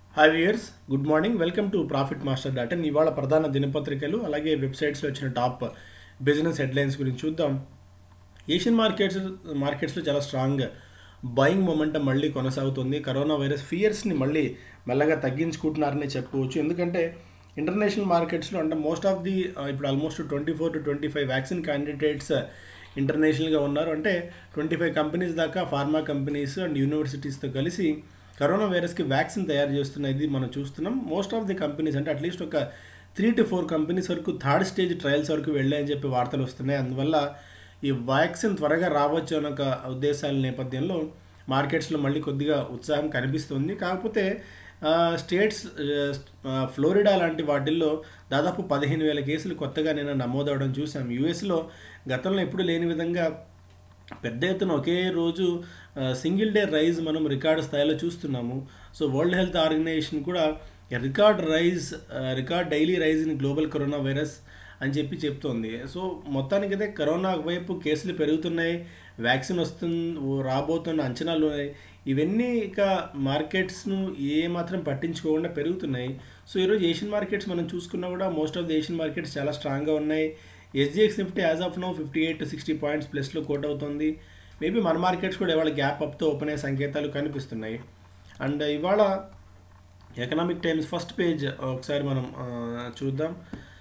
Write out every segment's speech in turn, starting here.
hi viewers good morning welcome to Profit Master dot in ఇవాళ ప్రధాన దినపత్రికలు అలాగే వెబ్సైట్స్లో వచ్చిన టాప్ బిజినెస్ హెడ్లైన్స్ గురించి చూద్దాం ఏషియన్ మార్కెట్స్ మార్కెట్స్లో చాలా స్ట్రాంగ్ బయింగ్ మొమెంటం మళ్ళీ కొనసాగుతుంది కరోనా వైరస్ ఫియర్స్ని మళ్ళీ మెల్లగా తగ్గించుకుంటున్నారని చెప్పుకోవచ్చు ఎందుకంటే ఇంటర్నేషనల్ మార్కెట్స్లో అంటే మోస్ట్ ఆఫ్ ది ఇప్పుడు almost twenty four to twenty five vaccine candidates ఇంటర్నేషనల్గా ఉన్నారు అంటే ట్వంటీ ఫైవ్ కంపెనీస్ దాకా ఫార్మా కంపెనీస్ అండ్ యూనివర్సిటీస్తో కలిసి కరోనా వైరస్కి వ్యాక్సిన్ తయారు చేస్తున్నది మనం చూస్తున్నాం మోస్ట్ ఆఫ్ ది కంపెనీస్ అంటే అట్లీస్ట్ ఒక త్రీ టు ఫోర్ కంపెనీస్ వరకు థర్డ్ స్టేజ్ ట్రయల్స్ వరకు వెళ్ళాయని చెప్పి వార్తలు వస్తున్నాయి అందువల్ల ఈ వ్యాక్సిన్ త్వరగా రావచ్చు అన్న ఒక ఉద్దేశాల నేపథ్యంలో మార్కెట్స్లో మళ్ళీ కొద్దిగా ఉత్సాహం కనిపిస్తుంది కాకపోతే స్టేట్స్ ఫ్లోరిడా లాంటి వాటిల్లో దాదాపు పదిహేను వేల కేసులు కొత్తగా నేను నమోదవడం చూసాం యూఎస్లో గతంలో ఎప్పుడు లేని విధంగా పెద్ద ఎత్తున ఒకే రోజు సింగిల్ డే రైజ్ మనం రికార్డు స్థాయిలో చూస్తున్నాము సో వరల్డ్ హెల్త్ ఆర్గనైజేషన్ కూడా record rise record daily rise in global corona virus అని చెప్పి చెప్తోంది సో మొత్తానికైతే కరోనా వైపు కేసులు పెరుగుతున్నాయి వ్యాక్సిన్ వస్తుంది రాబోతున్న అంచనాలు ఉన్నాయి ఇవన్నీ ఇక మార్కెట్స్ను ఏ మాత్రం పట్టించుకోకుండా పెరుగుతున్నాయి సో ఈరోజు ఏషియన్ మార్కెట్స్ మనం చూసుకున్నా కూడా most of the Asian markets చాలా స్ట్రాంగ్గా ఉన్నాయి SGX Nifty as of now fifty eight to sixty points ప్లస్లో కోట్ అవుతుంది మేబీ మన మార్కెట్స్ కూడా ఇవాళ గ్యాప్ అప్తో ఓపెన్ అయ్యే సంకేతాలు కనిపిస్తున్నాయి అండ్ ఇవాళ ఎకనామిక్ టైమ్స్ ఫస్ట్ పేజ్ ఒకసారి మనం చూద్దాం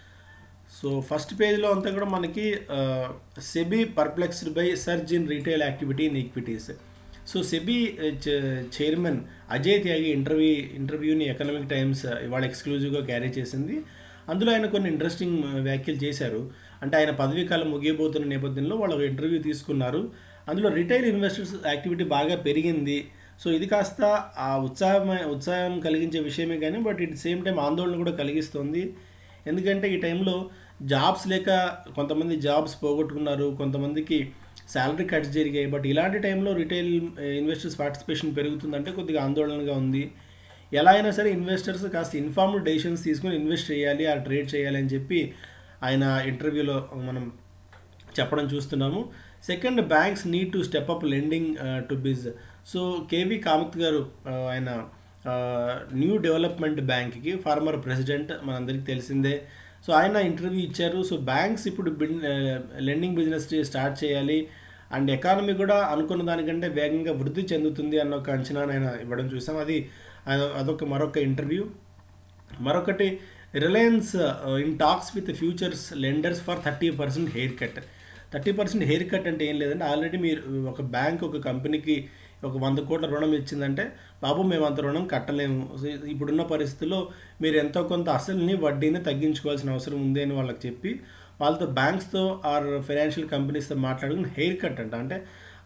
సో ఫస్ట్ పేజ్లో అంతా కూడా మనకి SEBI perplexed by surge in retail activity in equities so SEBI chairman Ajay Tyagi interview ఇంటర్వ్యూని ఎకనామిక్ టైమ్స్ ఇవాళ ఎక్స్క్లూజివ్గా క్యారీ చేసింది అందులో ఆయన కొన్ని ఇంట్రెస్టింగ్ వ్యాఖ్యలు చేశారు అంటే ఆయన పదవీ కాలం ముగియబోతున్న నేపథ్యంలో వాళ్ళు ఇంటర్వ్యూ తీసుకున్నారు అందులో రిటైల్ ఇన్వెస్టర్స్ యాక్టివిటీ బాగా పెరిగింది సో ఇది కాస్త ఆ ఉత్సాహం ఉత్సాహం కలిగించే విషయమే కానీ బట్ ఇట్ సేమ్ టైం ఆందోళన కూడా కలిగిస్తుంది ఎందుకంటే ఈ టైంలో జాబ్స్ లేక కొంతమంది జాబ్స్ పోగొట్టుకున్నారు కొంతమందికి శాలరీ కట్స్ జరిగాయి బట్ ఇలాంటి టైంలో రిటైల్ ఇన్వెస్టర్స్ పార్టిసిపేషన్ పెరుగుతుందంటే కొద్దిగా ఆందోళనగా ఉంది ఎలా అయినా సరే ఇన్వెస్టర్స్ కాస్త ఇన్ఫార్మ్డ్ డెసిషన్స్ తీసుకొని ఇన్వెస్ట్ చేయాలి ఆ ట్రేడ్ చేయాలి అని చెప్పి ఆయన ఇంటర్వ్యూలో మనం చెప్పడం చూస్తున్నాము second banks need to step up lending to biz so KV Kamath garu ఆయన న్యూ డెవలప్మెంట్ బ్యాంక్కి ఫార్మర్ ప్రెసిడెంట్ మనందరికీ తెలిసిందే సో ఆయన ఇంటర్వ్యూ ఇచ్చారు సో బ్యాంక్స్ ఇప్పుడు లెండింగ్ బిజినెస్ స్టార్ట్ చేయాలి అండ్ ఎకానమీ కూడా అనుకున్న దానికంటే వేగంగా వృద్ధి చెందుతుంది అన్న ఒక అంచనాను ఆయన ఇవ్వడం చూసాం అది అదొక మరొక ఇంటర్వ్యూ మరొకటి Reliance in talks with futures lenders for thirty percent hair cut thirty percent hair cut అంటే ఏం లేదంటే ఆల్రెడీ మీరు ఒక బ్యాంక్ ఒక కంపెనీకి ఒక వంద కోట్ల రుణం ఇచ్చిందంటే బాబు మేము అంత రుణం కట్టలేము ఇప్పుడున్న పరిస్థితుల్లో మీరు ఎంతో కొంత అసలుని వడ్డీని తగ్గించుకోవాల్సిన అవసరం ఉంది అని వాళ్ళకి చెప్పి వాళ్ళతో బ్యాంక్స్తో ఆర్ ఫైనాన్షియల్ కంపెనీస్తో మాట్లాడుకుని హెయిర్ కట్ అంట అంటే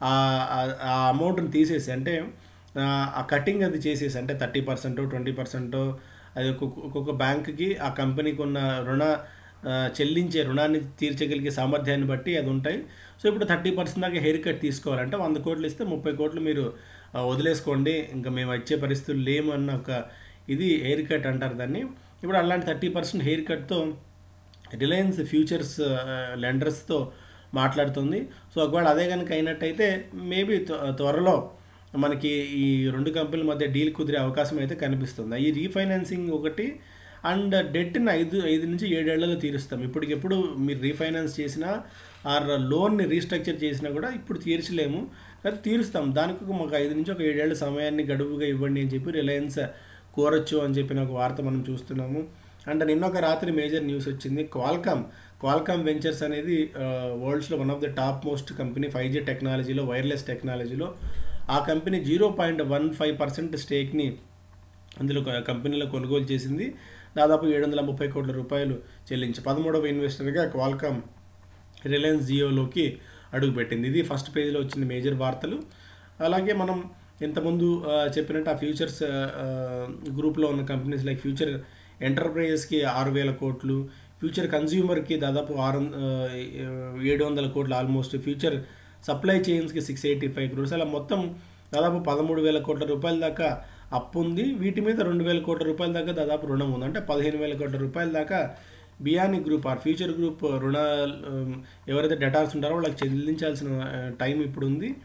ఆ అమౌంట్ని తీసేసి అంటే ఆ కటింగ్ అది చేసేసి అంటే థర్టీ పర్సెంట్ ట్వంటీ పర్సెంట్ అది ఒక్కొక్క బ్యాంకుకి ఆ కంపెనీకి ఉన్న రుణ చెల్లించే రుణాన్ని తీర్చగలిగే సామర్థ్యాన్ని బట్టి అది ఉంటాయి సో ఇప్పుడు థర్టీ పర్సెంట్ దాకా హెయిర్ కట్ తీసుకోవాలంటే వంద కోట్లు ఇస్తే ముప్పై కోట్లు మీరు వదిలేసుకోండి ఇంకా మేము వచ్చే పరిస్థితులు లేము అన్న ఒక ఇది హెయిర్ కట్ అంటారు దాన్ని ఇప్పుడు అలాంటి థర్టీ పర్సెంట్ హెయిర్ కట్తో రిలయన్స్ ఫ్యూచర్స్ లెండర్స్తో మాట్లాడుతుంది సో ఒకవేళ అదే కనుక అయినట్టయితే మేబీ త్వరలో మనకి ఈ రెండు కంపెనీల మధ్య డీల్ కుదిరే అవకాశం అయితే కనిపిస్తుంది ఈ రీఫైనాన్సింగ్ ఒకటి అండ్ డెట్ని ఐదు ఐదు నుంచి ఏడేళ్లలో తీరుస్తాం ఇప్పటికెప్పుడు మీరు రీఫైనాన్స్ చేసినా ఆర్ లోన్ని రీస్ట్రక్చర్ చేసినా కూడా ఇప్పుడు తీర్చలేము అది తీరుస్తాం దానికి మాకు ఐదు నుంచి ఒక ఏడేళ్ల సమయాన్ని గడువుగా ఇవ్వండి అని చెప్పి రిలయన్స్ కోరచ్చు అని చెప్పిన ఒక వార్త మనం చూస్తున్నాము అండ్ నిన్న ఒక రాత్రి మేజర్ న్యూస్ వచ్చింది క్వాల్కామ్ క్వాల్కామ్ వెంచర్స్ అనేది వరల్డ్స్లో one of the top most company five G టెక్నాలజీలో వైర్లెస్ టెక్నాలజీలో ఆ company zero point one five percent స్టేక్ని అందులో కంపెనీలో కొనుగోలు చేసింది దాదాపు ఏడు వందల ముప్పై కోట్ల రూపాయలు చెల్లించి పదమూడవ ఇన్వెస్టర్గా క్వాల్కామ్ రిలయన్స్ జియోలోకి అడుగుపెట్టింది ఇది ఫస్ట్ పేజీలో వచ్చిన మేజర్ వార్తలు అలాగే మనం ఇంతకుముందు చెప్పినట్టు ఆ ఫ్యూచర్స్ గ్రూప్లో ఉన్న కంపెనీస్ లైక్ ఫ్యూచర్ ఎంటర్ప్రైజెస్కి ఆరు వేల కోట్లు ఫ్యూచర్ కన్జ్యూమర్కి దాదాపు ఆరు ఏడు వందల కోట్లు ఆల్మోస్ట్ ఫ్యూచర్ సప్లై చైన్స్కి సిక్స్ ఎయిటీ ఫైవ్ క్రోర్స్ అలా మొత్తం దాదాపు పదమూడు వేల కోట్ల రూపాయల దాకా అప్పు ఉంది వీటి మీద రెండు వేల కోట్ల రూపాయల దాకా దాదాపు రుణం ఉంది అంటే పదిహేను వేల కోట్ల రూపాయల దాకా Biyani group or future group రుణ ఎవరైతే డెటార్స్ ఉంటారో వాళ్ళకి చెల్లించాల్సిన టైం ఇప్పుడు ఉంది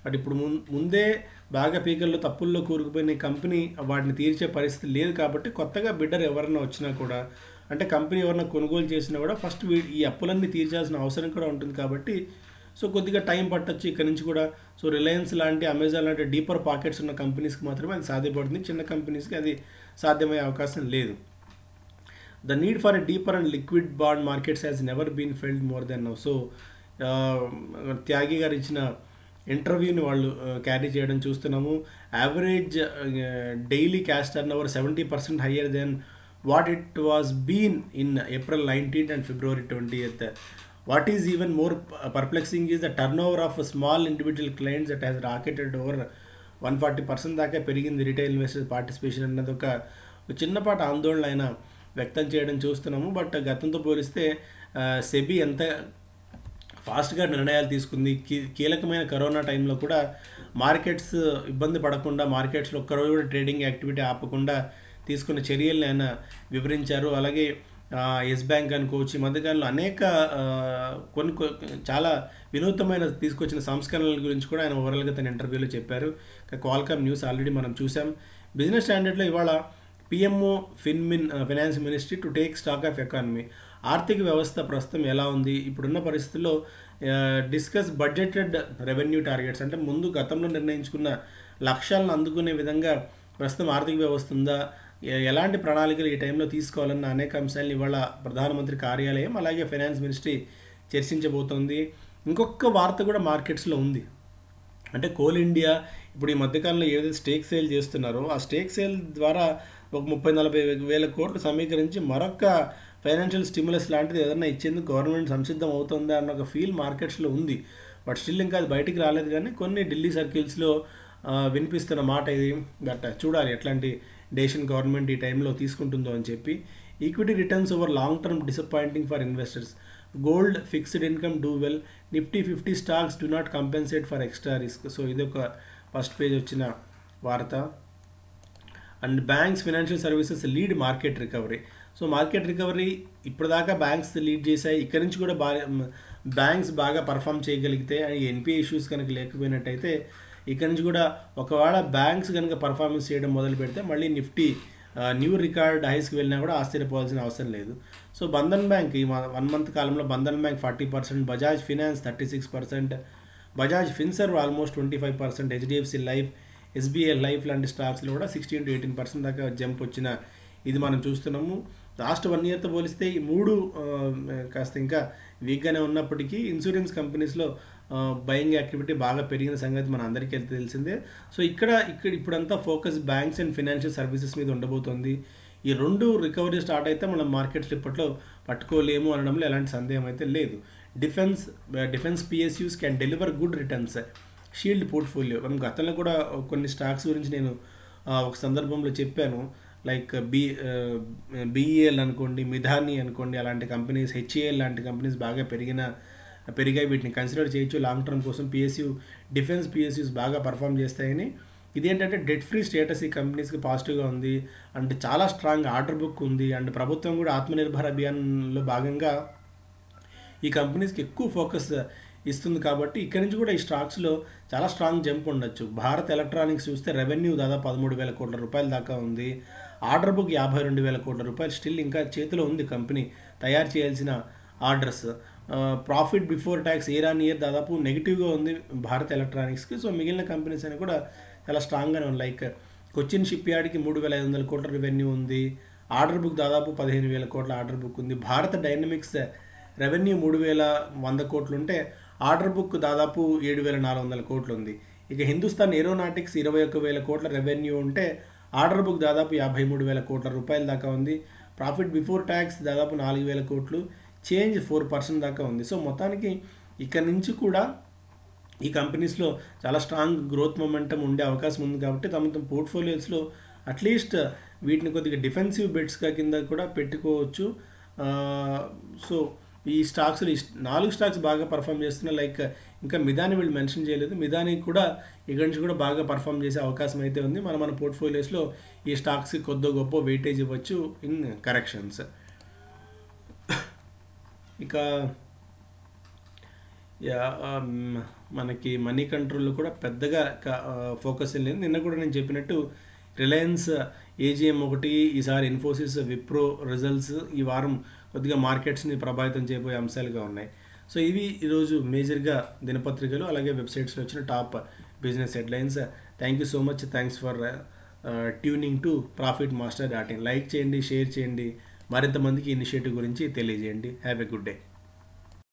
బట్ ఇప్పుడు ముం ముందే బాగా పీకల్లో తప్పుల్లో కూరుకుపోయిన ఈ కంపెనీ వాటిని తీర్చే పరిస్థితి లేదు కాబట్టి కొత్తగా బిడ్డర్ ఎవరైనా వచ్చినా కూడా అంటే కంపెనీ ఎవరైనా కొనుగోలు చేసినా కూడా ఫస్ట్ వీ ఈ అప్పులన్నీ తీర్చాల్సిన అవసరం కూడా ఉంటుంది కాబట్టి సో కొద్దిగా టైం పట్టొచ్చు ఇక్కడ నుంచి కూడా సో రిలయన్స్ లాంటి అమెజాన్ లాంటి డీపర్ పాకెట్స్ ఉన్న కంపెనీస్కి మాత్రమే అది సాధ్యపడుతుంది చిన్న కంపెనీస్కి అది సాధ్యమయ్యే అవకాశం లేదు the need for a deeper and liquid bond markets has never been felt more than now so Tyagi garu ఇచ్చిన ఇంటర్వ్యూని వాళ్ళు క్యారీ చేయడం చూస్తున్నాము average daily cash turnover seventy percent higher than what it was been in April nineteenth and February twenty eighth what is even more perplexing is the turnover of small individual clients that has rocketed over one forty percent దాకా పెరిగింది retail investors participation అన్నది ఒక ఒక చిన్నపాటి ఆందోళన అయినా వ్యక్తం చేయడం చూస్తున్నాము బట్ గతంతో పోలిస్తే సెబీ ఎంత ఫాస్ట్గా నిర్ణయాలు తీసుకుంది కీ కీలకమైన కరోనా టైంలో కూడా మార్కెట్స్ ఇబ్బంది పడకుండా మార్కెట్స్లో ఒక్కరోజు కూడా ట్రేడింగ్ యాక్టివిటీ ఆపకుండా తీసుకున్న చర్యల్ని ఆయన వివరించారు అలాగే ఎస్ బ్యాంక్ అనుకోవచ్చు ఈ మధ్యకాలంలో అనేక కొన్ని చాలా వినూత్నమైన తీసుకొచ్చిన సంస్కరణల గురించి కూడా ఆయన ఓవరాల్గా తన ఇంటర్వ్యూలో చెప్పారు క్వాల్కామ్ న్యూస్ ఆల్రెడీ మనం చూసాం బిజినెస్ స్టాండర్డ్లో ఇవాళ PMO FinMin finance ministry to take stock of economy ఆర్థిక వ్యవస్థ ప్రస్తుతం ఎలా ఉంది ఇప్పుడున్న పరిస్థితుల్లో డిస్కస్ బడ్జెటెడ్ రెవెన్యూ టార్గెట్స్ అంటే ముందు గతంలో నిర్ణయించుకున్న లక్ష్యాలను అందుకునే విధంగా ప్రస్తుతం ఆర్థిక వ్యవస్థ ఉందా ఎలాంటి ప్రణాళికలు ఈ టైంలో తీసుకోవాలన్న అనేక అంశాలను ఇవాళ ప్రధానమంత్రి కార్యాలయం అలాగే ఫైనాన్స్ మినిస్ట్రీ చర్చించబోతోంది ఇంకొక వార్త కూడా మార్కెట్స్లో ఉంది అంటే కోల్ ఇండియా ఇప్పుడు ఈ మధ్యకాలంలో ఏదైతే స్టేక్ సేల్ చేస్తున్నారో ఆ స్టేక్ సేల్ ద్వారా ఒక ముప్పై నలభై వేల కోట్లు సమీకరించి మరొక ఫైనాన్షియల్ స్టిమ్యులస్ లాంటిది ఏదైనా ఇచ్చేందుకు గవర్నమెంట్ సంసిద్ధం అవుతుందా అన్న ఒక ఫీల్ మార్కెట్స్లో ఉంది బట్ స్టిల్ ఇంకా అది బయటికి రాలేదు కానీ కొన్ని ఢిల్లీ సర్కిల్స్లో వినిపిస్తున్న మాట ఇది బట్ చూడాలి ఎట్లాంటి డేషన్ గవర్నమెంట్ ఈ టైంలో తీసుకుంటుందో అని చెప్పి equity returns over long term disappointing for investors gold fixed income do well Nifty fifty stocks do not compensate for extra risk so ఇది ఒక ఫస్ట్ పేజ్ వచ్చిన వార్త and banks financial services lead market recovery so market recovery ఇప్పటిదాకా banks lead చేశాయి ఇక్కడ నుంచి కూడా బాగా బ్యాంక్స్ బాగా పర్ఫామ్ చేయగలిగితే ఎన్పిఏ ఇష్యూస్ కనుక లేకపోయినట్టయితే ఇక్కడ నుంచి కూడా ఒకవేళ బ్యాంక్స్ కనుక పర్ఫార్మెన్స్ చేయడం మొదలు పెడితే మళ్ళీ నిఫ్టీ న్యూ రికార్డ్ హైస్కి వెళ్ళినా కూడా ఆశ్చర్యపోవాల్సిన అవసరం లేదు సో బంధన్ బ్యాంక్ ఈ వన్ మంత్ కాలంలో Bandhan bank forty percent Bajaj finance thirty six percent Bajaj Finserv almost twenty five percent HDFC life SBI life లాంటి స్టాక్స్లో కూడా సిక్స్టీన్ టు ఎయిటీన్ పర్సెంట్ దాకా జంప్ వచ్చిన ఇది మనం చూస్తున్నాము లాస్ట్ వన్ ఇయర్తో పోలిస్తే ఈ మూడు కాస్త ఇంకా వీక్గానే ఉన్నప్పటికీ ఇన్సూరెన్స్ కంపెనీస్లో బయింగ్ యాక్టివిటీ బాగా పెరిగిన సంగతి మన అందరికీ తెలిసిందే సో ఇక్కడ ఇక్కడ ఇప్పుడంతా focus banks and financial services మీద ఉండబోతోంది ఈ రెండు రికవరీ స్టార్ట్ అయితే మనం మార్కెట్స్ ఇప్పట్లో పట్టుకోలేము అనడంలో ఎలాంటి సందేహం అయితే లేదు defence defence PSUs can deliver good returns shield portfolio మనం గతంలో కూడా కొన్ని స్టాక్స్ గురించి నేను ఒక సందర్భంలో చెప్పాను లైక్ బి బీఈఎల్ అనుకోండి మిధాని అనుకోండి అలాంటి కంపెనీస్ హెచ్ఏఎల్ లాంటి కంపెనీస్ బాగా పెరిగిన పెరిగాయి వీటిని కన్సిడర్ చేయొచ్చు లాంగ్ టర్మ్ కోసం పిఎస్యూ డిఫెన్స్ పిఎస్యూస్ బాగా పర్ఫామ్ చేస్తాయని ఇదేంటంటే డెట్ ఫ్రీ స్టేటస్ ఈ కంపెనీస్కి పాజిటివ్గా ఉంది అండ్ చాలా స్ట్రాంగ్ ఆర్డర్ బుక్ ఉంది అండ్ ప్రభుత్వం కూడా ఆత్మనిర్భర్ అభియాన్లో భాగంగా ఈ కంపెనీస్కి ఎక్కువ ఫోకస్ ఇస్తుంది కాబట్టి ఇక్కడి నుంచి కూడా ఈ స్టాక్స్లో చాలా స్ట్రాంగ్ జంప్ ఉండొచ్చు భారత్ ఎలక్ట్రానిక్స్ చూస్తే రెవెన్యూ దాదాపు పదమూడు వేల కోట్ల రూపాయల దాకా ఉంది ఆర్డర్ బుక్ యాభై రెండు వేల కోట్ల రూపాయలు స్టిల్ ఇంకా చేతిలో ఉంది కంపెనీ తయారు చేయాల్సిన orders profit before tax year on year దాదాపు నెగిటివ్గా ఉంది భారత్ ఎలక్ట్రానిక్స్కి సో మిగిలిన కంపెనీస్ అని కూడా చాలా స్ట్రాంగ్గానే ఉన్నాయి లైక్ కొచ్చిన్ షిప్ యార్డ్కి మూడు వేల ఐదు వందల కోట్ల రెవెన్యూ ఉంది ఆర్డర్ బుక్ దాదాపు పదిహేను వేల కోట్ల ఆర్డర్ బుక్ ఉంది భారత డైనమిక్స్ రెవెన్యూ మూడు వేల వంద కోట్లు ఉంటే ఆర్డర్ బుక్ దాదాపు ఏడు వేల నాలుగు వందల కోట్లు ఉంది ఇక హిందుస్థాన్ ఏరోనాటిక్స్ ఇరవై ఒక్క వేల కోట్ల రెవెన్యూ ఉంటే ఆర్డర్ బుక్ దాదాపు యాభై మూడు వేల కోట్ల రూపాయల దాకా ఉంది ప్రాఫిట్ బిఫోర్ ట్యాక్స్ దాదాపు నాలుగు వేల కోట్లు చేంజ్ ఫోర్ పర్సెంట్ దాకా ఉంది సో మొత్తానికి ఇక్కడ నుంచి కూడా ఈ కంపెనీస్లో చాలా స్ట్రాంగ్ గ్రోత్ మొమెంటం ఉండే అవకాశం ఉంది కాబట్టి తమ తమ పోర్ట్ఫోలియోస్లో అట్లీస్ట్ వీటిని కొద్దిగా డిఫెన్సివ్ బెట్స్గా కింద కూడా పెట్టుకోవచ్చు సో ఈ స్టాక్స్ నాలుగు స్టాక్స్ బాగా పర్ఫామ్ చేస్తున్నాయి లైక్ ఇంకా మిదాని వీళ్ళు మెన్షన్ చేయలేదు మిదాని కూడా ఇక్కడి నుంచి కూడా బాగా పర్ఫామ్ చేసే అవకాశం అయితే ఉంది మన మన పోర్ట్ఫోలియోస్లో ఈ స్టాక్స్కి కొద్ది గొప్ప వెయిటేజ్ ఇవ్వచ్చు ఇన్ కరెక్షన్స్ ఇక మనకి మనీ కంట్రోల్లో కూడా పెద్దగా ఫోకస్ లేదు నిన్న కూడా నేను చెప్పినట్టు రిలయన్స్ ఏజిఎం ఒకటి ఈసారి ఇన్ఫోసిస్ విప్రో రిజల్ట్స్ ఈ వారం కొద్దిగా మార్కెట్స్ని ప్రభావితం చేయబోయే అంశాలుగా ఉన్నాయి సో ఇవి ఈరోజు మేజర్గా దినపత్రికలు అలాగే వెబ్సైట్స్లో వచ్చిన top business headlines thank you so much thanks for tuning to Profit Master dot in like చేయండి షేర్ చేయండి మరింత మందికి ఇనిషియేటివ్ గురించి తెలియజేయండి హ్యావ్ ఎ గుడ్ డే